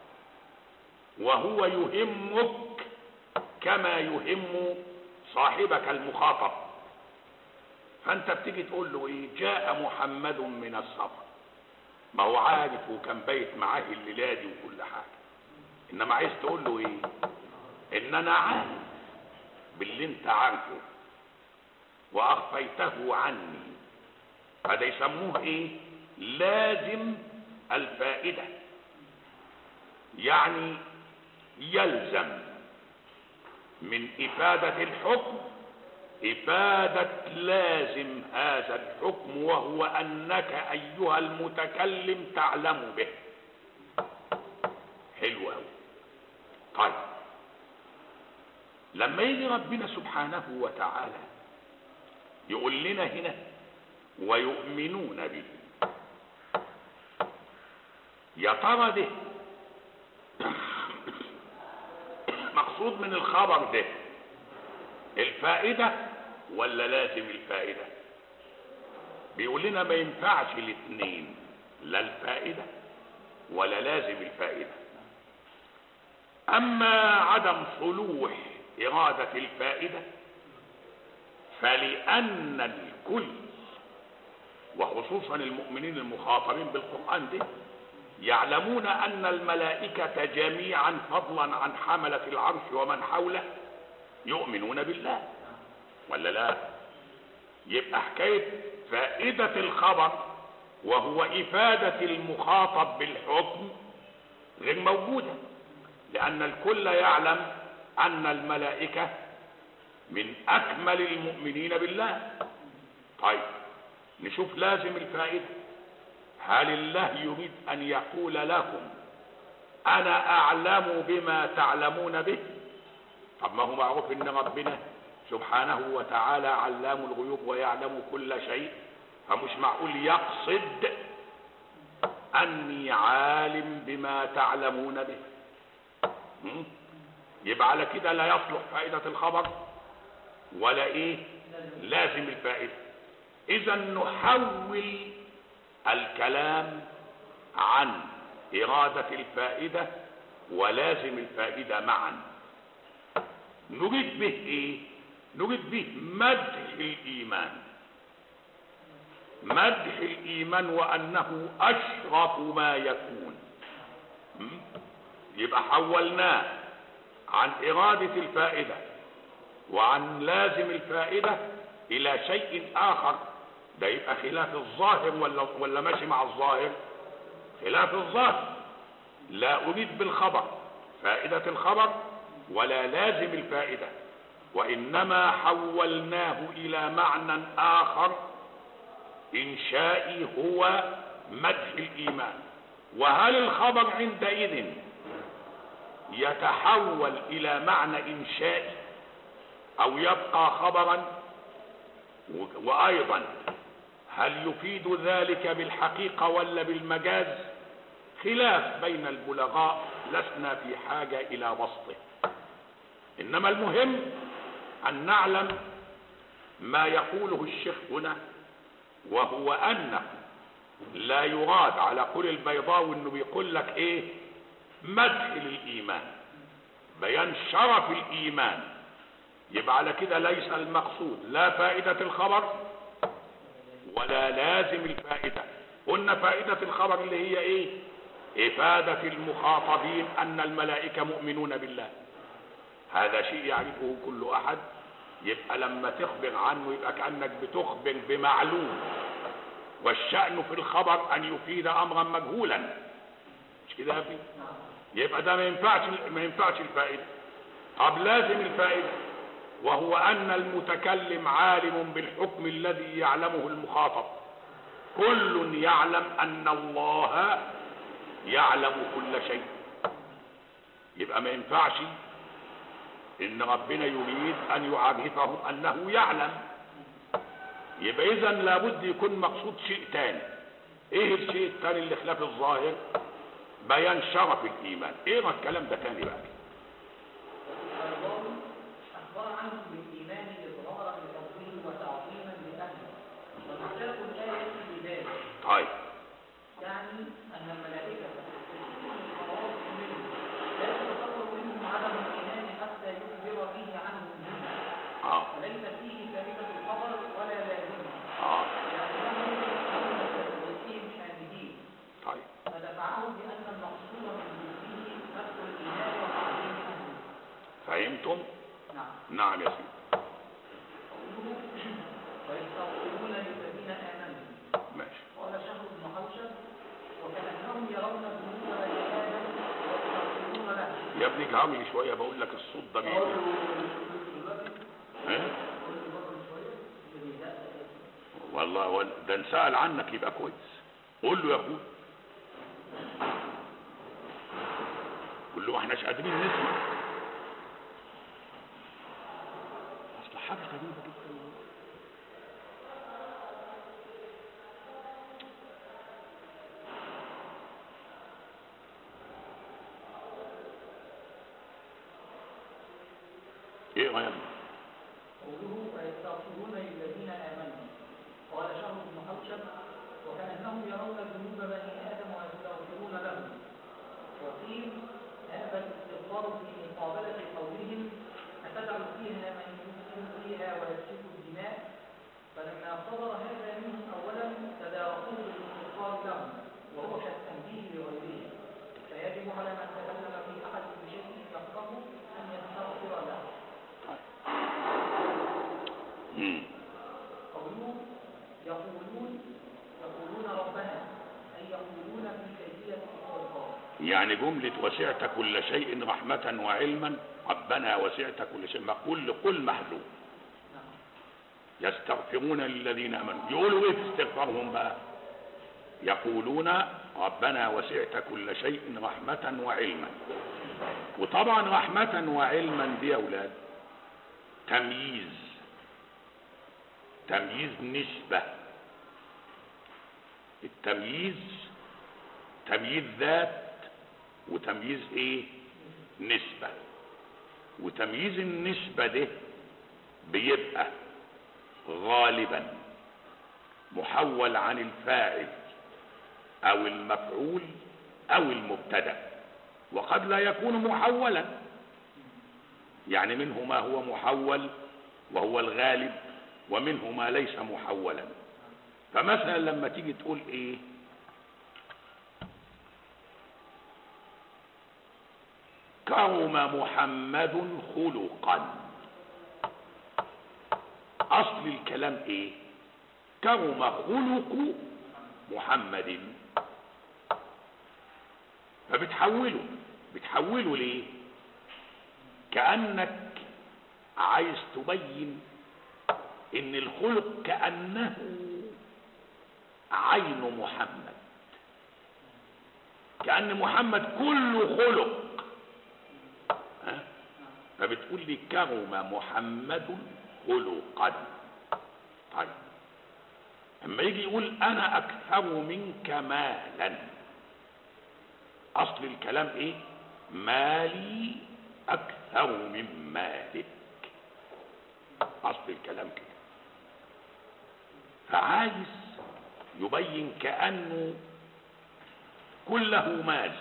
وهو يهمك كما يهم صاحبك المخاطب فانت بتيجي تقول له ايه جاء محمد من السفر ما هو عارف وكان بايت معاه الليله دي وكل حاجه انما عايز تقول له ايه ان انا عارف باللي انت عارفه واخفيته عني هذا يسموه ايه لازم الفائده يعني يلزم من افاده الحكم افاده لازم هذا الحكم وهو انك ايها المتكلم تعلم به حلو قوي طيب لما يجي ربنا سبحانه وتعالى يقول لنا هنا ويؤمنون به يا ترى ده مقصود من الخبر ده الفائدة ولا لازم الفائدة بيقول لنا ما ينفعش الاثنين لا الفائدة ولا لازم الفائدة اما عدم صلوح ارادة الفائدة فلان الكل وخصوصا المؤمنين المخاطبين بالقرآن ده يعلمون ان الملائكة جميعا فضلا عن حملة العرش ومن حوله يؤمنون بالله ولا لا يبقى حكاية فائدة الخبر وهو افادة المخاطب بالحكم غير موجودة لان الكل يعلم ان الملائكة من اكمل المؤمنين بالله طيب نشوف لازم الفائدة هل الله يريد ان يقول لكم انا اعلم بما تعلمون به طب ما هو معروف ان ربنا سبحانه وتعالى علام الغيوب ويعلم كل شيء فمش معقول يقصد اني عالم بما تعلمون به م? يبقى على كده لا يصلح فائدة الخبر ولا ايه لازم الفائدة اذا نحول الكلام عن ارادة الفائدة ولازم الفائدة معا نريد به ايه نريد به مدح الايمان مدح الايمان وانه اشرف ما يكون م? يبقى حولناه عن ارادة الفائدة وعن لازم الفائدة الى شيء اخر ده يبقى خلاف الظاهر ولا ولا ماشي مع الظاهر خلاف الظاهر لا اريد بالخبر فائدة الخبر ولا لازم الفائدة وانما حولناه الى معنى اخر انشائي هو مدح الايمان وهل الخبر عندئذ يتحول الى معنى انشائي او يبقى خبرا وايضا هل يفيد ذلك بالحقيقة ولا بالمجاز خلاف بين البلغاء لسنا في حاجة الى بسطه انما المهم ان نعلم ما يقوله الشيخ هنا وهو انه لا يراد على قول البيضاوي انه بيقول لك ايه مدح للايمان بيان شرف الايمان يبقى على كده ليس المقصود لا فائدة الخبر ولا لازم الفائدة قلنا فائدة الخبر اللي هي ايه افادة المخاطبين ان الملائكة مؤمنون بالله هذا شيء يعرفه كل احد يبقى لما تخبر عنه يبقى كأنك بتخبر بمعلوم والشأن في الخبر ان يفيد امرا مجهولا مش كده يا أخي؟ يبقى ده ما ينفعش ما ينفعش الفائدة طب لازم الفائدة وهو ان المتكلم عالم بالحكم الذي يعلمه المخاطب كل يعلم ان الله يعلم كل شيء يبقى ما ينفعش ان ربنا يريد ان يعرفهم انه يعلم يبقى اذا لابد يكون مقصود شيء تاني ايه الشيء التاني اللي خلاف الظاهر بيان شرف الايمان ايه الكلام ده تاني بقى الله أخبر عنه بالإيمان إظهارا لفضله وتعظيما لأهله ومحتاج الآية في ذلك طيب يعني أن الملائكة تكون الخواص منه لا يتصور منهم عدم الإيمان حتى يخبر به عنهم منه اه وليس فيه فائدة الخبر ولا لازمة اه لأنهم هم مستدركين حامدين طيب فدفعه بأن المقصود من فيه نفس الإيمان وتعظيم أهله فهمتم نعم نعم يا سيدي قوله ويستغفرون للذين آمنوا ماشي قال شهر بن حوشب وكأنهم يرون ذنوب بني آدم ويستغفرون له يا ابني جهرني شويه بقول لك الصوت ده بيجي ها والله وال- ده انسأل عنك يبقى كويس قول له يا اخوي قول له احنا مش قادرين نسمع اصل حاجه غريبه جدا ايه يا ابني قوله ويستغفرون للذين آمنوا قال شهر بن حوشب وكأنهم يرون ذنوب بني آدم ويستغفرون لهم وقيل هذا الاستغفار في مقابلة قولهم أتجعل فيها من يفسد فيها ويسفك الدماء فلما صدر هذا منهم أولا تداركوه بالاستغفار لهم وهو كالتنبيه لغيرهم فيجب على من تكلم في أحد بشيء يفقهه أن يستغفر له مم. قوله يقولون يقولون ربنا أي يقولون في كيفية الاستغفار يعني جملة وسعت كل شيء رحمة وعلما ربنا وسعت كل شيء مقول قل محذوف نعم يستغفرون للذين امنوا يقولوا ايه في استغفارهم بقى يقولون ربنا وسعت كل شيء رحمة وعلما وطبعا رحمة وعلما دي يا اولاد تمييز تمييز نسبة التمييز تمييز ذات وتمييز ايه نسبة وتمييز النسبة ده بيبقى غالبا محول عن الفاعل او المفعول او المبتدا وقد لا يكون محولا يعني منه ما هو محول وهو الغالب ومنه ما ليس محولا فمثلا لما تيجي تقول ايه كرم محمد خلقا اصل الكلام ايه كرم خلق محمد فبتحوله بتحوله ليه كانك عايز تبين ان الخلق كانه عين محمد كان محمد كله خلق ها فبتقول لي كرم محمد خلقا طيب اما يجي يقول انا اكثر منك مالا اصل الكلام ايه مالي اكثر من مالك اصل الكلام كده فعايز يبين كانه كله مال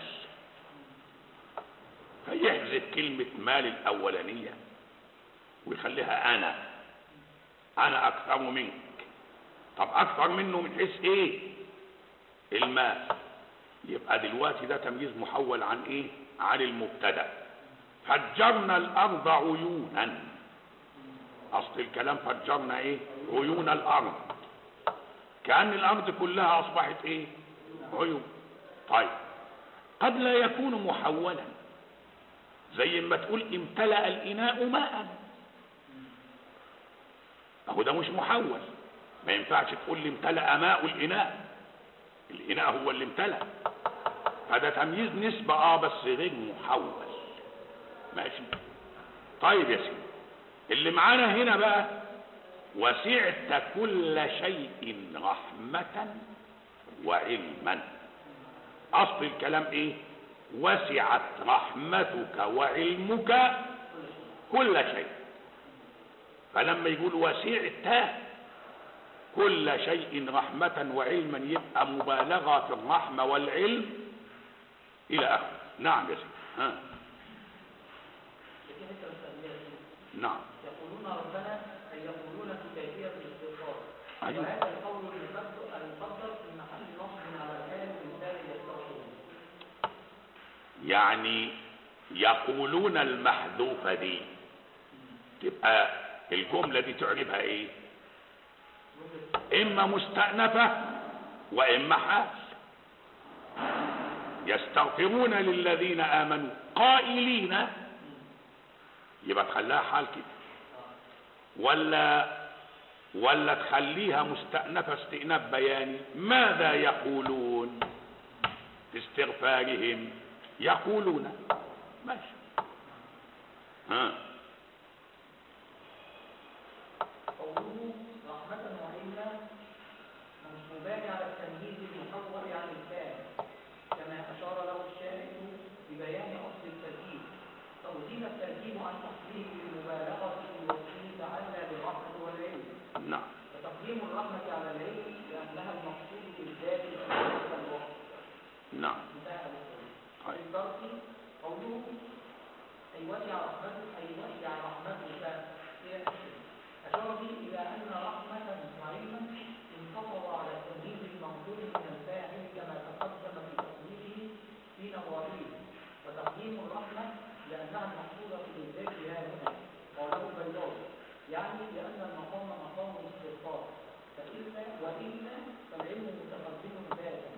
فيحذف كلمة مال الأولانية ويخليها أنا أنا أكثر منك طب اكثر منه من حيث ايه الماء يبقى دلوقتي ده تمييز محول عن ايه عن المبتدا فجرنا الارض عيونا اصل الكلام فجرنا ايه عيون الارض كأن الارض كلها اصبحت ايه عيون طيب قد لا يكون محولا زي ما تقول امتلأ الاناء ماء اهو ده مش محول ما ينفعش تقول لي امتلأ ماء الاناء الاناء هو اللي امتلأ فده تمييز نسبة اه بس غير محول ماشي طيب يا سيدي اللي معانا هنا بقى وسعت كل شيء رحمة وعلما اصل الكلام ايه وسعت رحمتك وعلمك كل شيء فلما يقول وسعت كل شيء رحمة وعلما يبقى مبالغة في الرحمة والعلم إلى آخره نعم يا سيدي ها لكن انت مستقبلها نعم يقولون ربنا أي يقولون في كيفية الاستغفار أيوه. وهذا القول المفضل المفضل في محل نصب على الحال الإنسان يستغفرون يعني يقولون المحذوفة دي تبقى الجملة دي تعربها ايه اما مستأنفة واما حال يستغفرون للذين امنوا قائلين يبقى تخليها حال كده ولا ولا تخليها مستأنفة استئناف بياني ماذا يقولون في استغفارهم يقولون ماشي ها قوله رحمة وعلما منصوبان على التمييز المحور عن الفاعل كما أشار له الشارع ببيان أصل التركيب توجيه التركيب عن أصله بالمبالغة في وصفه تعالى بالرحمة والعلم نعم وتقديم الرحمة على العلم لأنها المقصود بالذات الأساسية والوصف نعم انتهى الكلام. طيب. في الدرس قوله أي وسع رحمتك أي وسع رحمتك هي أشار به إلى أن رحمة وعلما انتصر على التمييز المنظور من الفاعل كما تقدم في تقديمه في نظائره وتقديم الرحمة لأنها المقصودة بالذات ها هنا قاله البيضاوي يعني لأن المقام مقام الاستغفار فإلا وإلا فالعلم متقدم ذاتا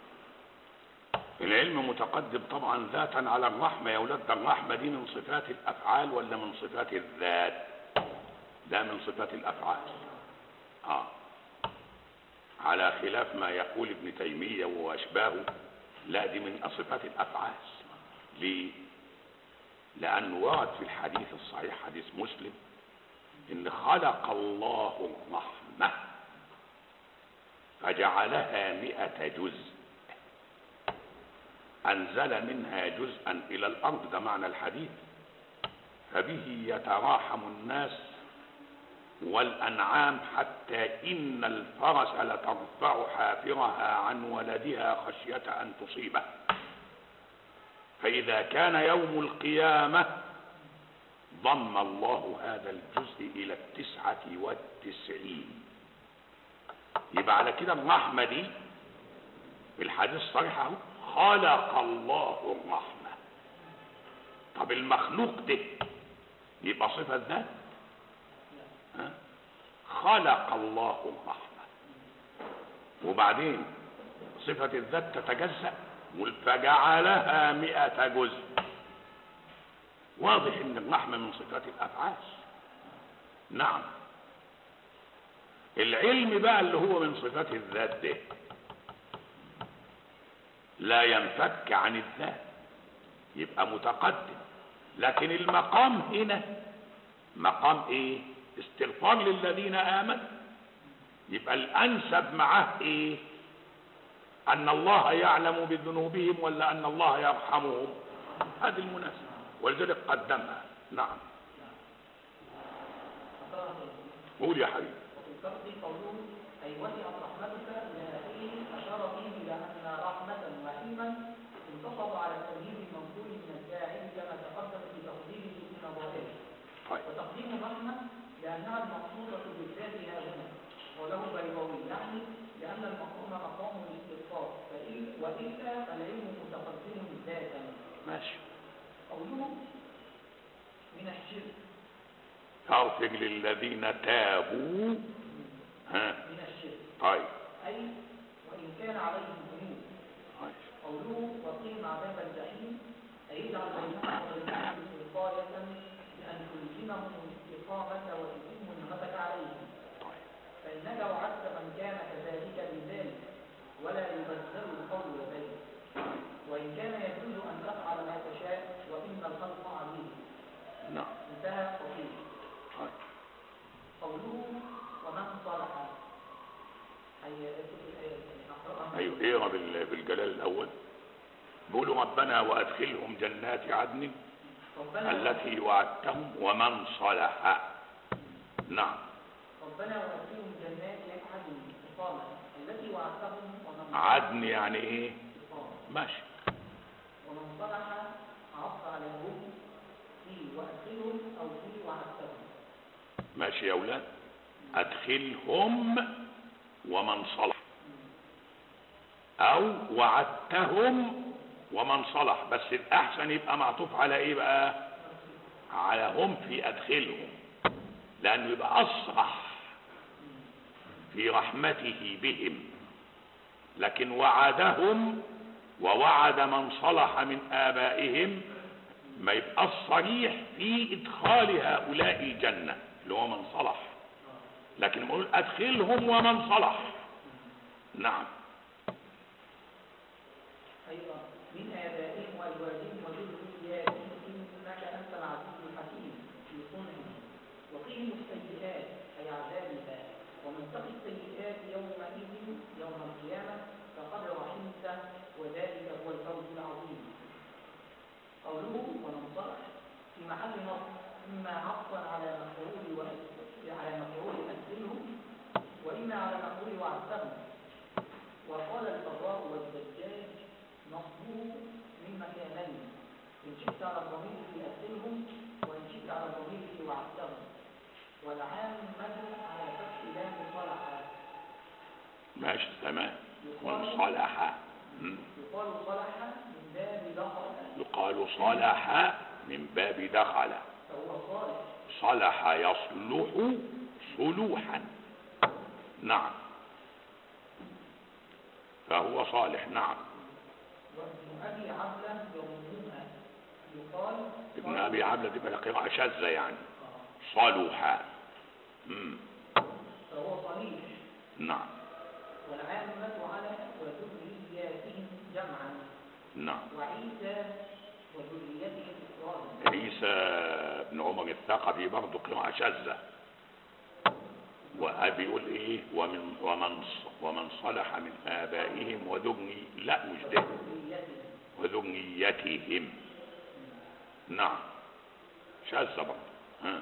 العلم متقدم طبعا ذاتا على الرحمة يا ولاد ده الرحمة دي من صفات الأفعال ولا من صفات الذات ده من صفات الأفعال آه. على خلاف ما يقول ابن تيمية وأشباهه لا دي من صفات الأفعال ليه لأنه ورد في الحديث الصحيح حديث مسلم إن خلق الله الرحمة فجعلها مئة جزء أنزل منها جزءا إلى الأرض ده معنى الحديث فبه يتراحم الناس والأنعام حتى إن الفرس لترفع حافرها عن ولدها خشية أن تصيبه فإذا كان يوم القيامة ضم الله هذا الجزء إلى التسعة والتسعين يبقى على كده الرحمة دي في الحديث الصريح اهو خلق الله الرحمة طب المخلوق ده يبقى صفة ذات ها؟ خلق الله الرحمة وبعدين صفة الذات تتجزأ فجعلها مئة جزء واضح ان الرحمة من صفات الافعال نعم العلم بقى اللي هو من صفات الذات ده لا ينفك عن الذات يبقى متقدم لكن المقام هنا مقام ايه استغفار للذين امنوا يبقى الانسب معاه ايه ان الله يعلم بذنوبهم ولا ان الله يرحمهم هذه المناسبه ولذلك قدمها نعم قول يا حبيبي وفي الفرق قوله أي وسعت رحمتك إلى آخره أشار به إلى أن رحمة وعلما انتصب على التمييز المنقول من الفاعل كما تقدم في تقديمه في نظائره طيب وتقديم الرحمة لأنها المقصودة بالذات ها هنا وله بيضاوي أن المقام مقام الاستغفار فإن وإلا فالعلم متقدم ذاتا ماشي قوله من الشرك فاغفر للذين تابوا ها من الشرك طيب أي وإن كان عليهم ذنوب ماشي. قوله وقيم عذاب الجحيم أي اجعل بينهم وبينهم وقاية بأن تلزمهم الاستقامة وتتم نعمتك عليهم طيب فإنك وعدت من كان كذلك بذلك ولا يبذل القول لديك وإن كان يجوز أن تفعل ما تشاء وإن الخلق عبيد نعم انتهى قصير طيب قوله ومن صلح أي الآية نقرأها ايوه ايه بال- بالجلال الاول بيقولوا ربنا وادخلهم جنات عدن ربنا التي وعدتهم ومن صلح نعم ربنا وأدخلهم جنات عدن إقامة التي وعدتهم ومن عدن يعني ايه إقامة ماشي ومن صلح عطف على هم في وأدخلهم أو في وعدتهم ماشي يا اولاد ادخلهم ومن صلح او وعدتهم ومن صلح بس الاحسن يبقى معطوف على ايه بقى على هم في ادخلهم لانه يبقى اصرح في رحمته بهم لكن وعدهم ووعد من صلح من ابائهم ما يبقى الصريح في ادخال هؤلاء الجنه اللي هو من صلح لكن نقول ادخلهم ومن صلح نعم أيضا من آبائهم وأزواجهم وذرياتهم إنك أنت العزيز الحكيم في صنعه وقهم السيئات أي عذابها ومن تق السيئات يومئذ يوم القيامة فقد رحمته وذلك هو الفوز العظيم قوله ومن صلح في محل نصب إما عطفا على مفعول وأس- على مفعول أسره وإما على مفعول وعدته وقال الفراء والزجاج نصبه من مكانين إن شئت على الضمير في أسلهم وإن شئت على الضمير في وعدتهم والعامة على فتح لام صلح ماشي تمام من صلح مم. يقال صلح من باب دخل يقال صلح من باب دخل فهو صالح صلح يصلح صلوحا نعم فهو صالح نعم وابن أبي عبلة يومها يقال ابن ابي عبله دي بقى قراءه شاذه يعني صلح مم. فهو صريح نعم والعامة على وذرياتهم جمعا نعم وعيسى وذريته إفرادا عيسى بن عمر الثقفي برضه قراءة شاذة وأبي يقول إيه ومن ومن ص- ومن صلح من آبائهم وذري لا مش ده وذريته وذريتهم نعم شاذة برضه ها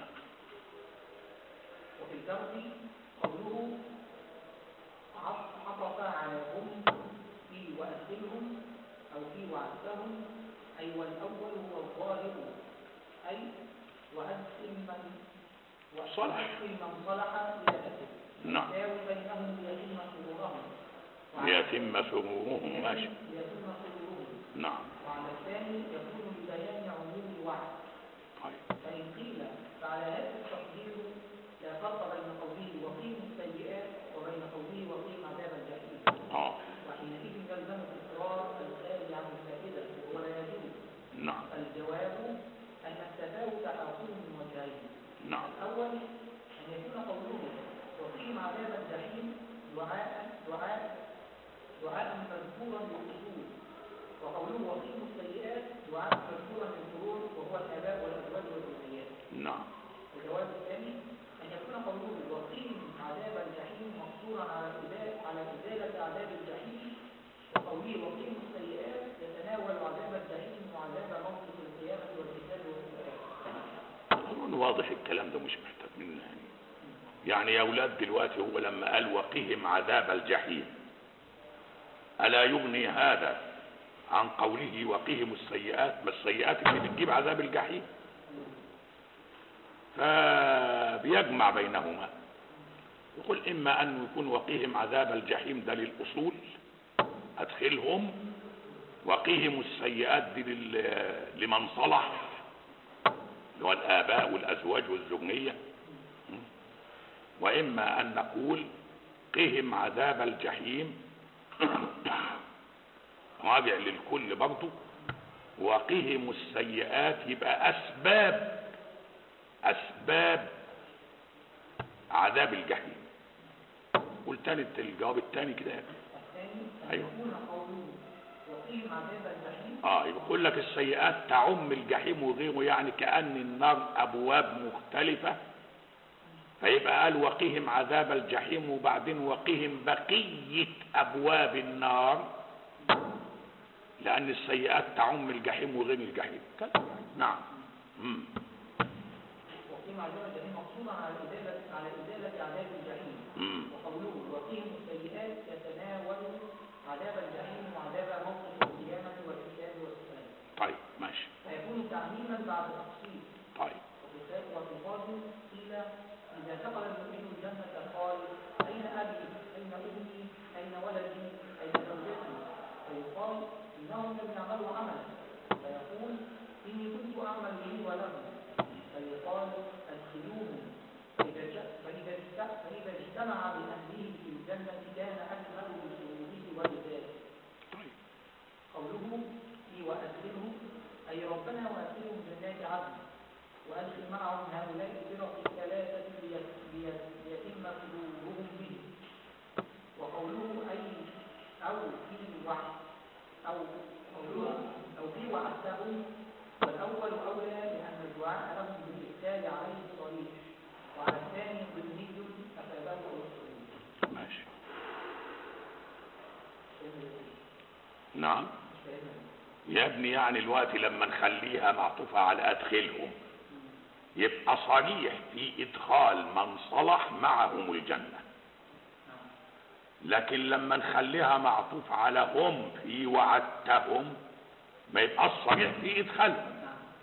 وفي الدرس قوله عط- عطف على هم في وأسلهم أو في وعدتهم أي والأول هو الظاهر أي وأدخل من صلح. وأدخل من صلح إلى أسل نعم. يساوي بينهم ليتم سرورهم وعلى- ليتم سرورهم ماشي ليتم سرورهم نعم وعلى الثاني يكون لبيان عموم الوعد طيب فإن قيل فعلى هذا التقدير لا فرق بين قوله وقيم السيئات وبين قوله وقيم عذاب الجحيم اه وحينئذ يلزم الإصرار الخارج عن الفائدة وهو لا يجوز نعم فالجواب أن التفاوت حاصل من وجهين نعم الأول أن يكون قوله وقيم عذاب الجحيم دعاء دعاء دعاء مذكورا للأصول وقوله وقيم السيئات دعاء مذكورا للفروع وهو الآباء والأزواج والذريات نعم الجواب الثاني أن يكون قوله وقيم عذاب الجحيم مقصورا على إزالة على إزالة عذاب الجحيم وقوله وقيم السيئات يتناول عذاب الجحيم وعذاب موقف القيامة والحساب والسؤال أظن واضح الكلام ده مش محتاج منه يعني يعني يا أولاد دلوقتي هو لما قال وقهم عذاب الجحيم ألا يغني هذا عن قوله وقهم السيئات ما السيئات اللي بتجيب عذاب الجحيم فبيجمع بينهما يقول إما أن يكون وقيهم عذاب الجحيم ده للأصول أدخلهم وقيهم السيئات دي لل- لمن صلح اللي هو الآباء والأزواج والزوجية وإما أن نقول قهم عذاب الجحيم راجع للكل برضه وقهم السيئات يبقى أسباب أسباب عذاب الجحيم قول تاني الجواب التاني كده يا ابني. الثاني أن أيوة. يكون قوله وقيم عذاب الجحيم اه يقول لك السيئات تعم الجحيم وغيره يعني كأن النار أبواب مختلفة فيبقى قال وقهم عذاب الجحيم وبعدين وقهم بقية أبواب النار لأن السيئات تعم الجحيم وغير الجحيم كده. نعم مم. وقيم عذاب الجحيم مقصودا على إزالة على إزالة عذاب الجحيم مم. وقوله وقيم السيئات يتناول عذاب الجحيم وعذاب موقف القيامة والحساب والسؤال طيب ماشي فيكون تعميما بعد تفصيل طيب وتقال قيل إذا دخل المؤمن الجنة قال أين أبي أين أمي أين ولدي أين زوجتي فيقال إنهم لم يعملوا عملا فيقول إني كنت أعمل لي وله فيقال أدخلوهم فإذا جاء- فإذا اجت- فإذا اجتمع بأهله في الجنة كان أكمل بسروره ولذاته طيب قوله في وأدخلهم أي ربنا وأدخلهم جنات عدن وأدخل معهم هؤلاء الفرق الثلاثة ليت- ليت- ليتم سرورهم به وقوله أي أو في وعد أو قوله أو في وعدتهم والأول أولى لأن الدعاء لهم بالإحسان عليه صريح وعلى الثاني ضمني أفاده الرسول ماشي نعم يا ابني يعني الوقت لما نخليها معطوفة على أدخلهم يبقى صريح في إدخال من صلح معهم الجنة لكن لما نخليها معطوف على هم في وعدتهم ما يبقى صريح في إدخالهم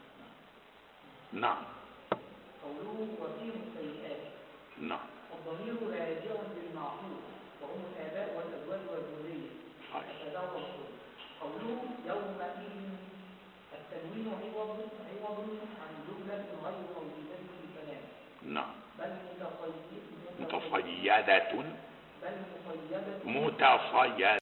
نعم قوله وفيهم السيئات نعم الضمير راجع للمعقول وهم الآباء والأزواج والذرية طيب. أفاده الرسول قوله يومئذ التنوين عوض عوض عن جملة غير موجودة في الكلام نعم بل متصيد متصيدة بل مصيدة متصيدة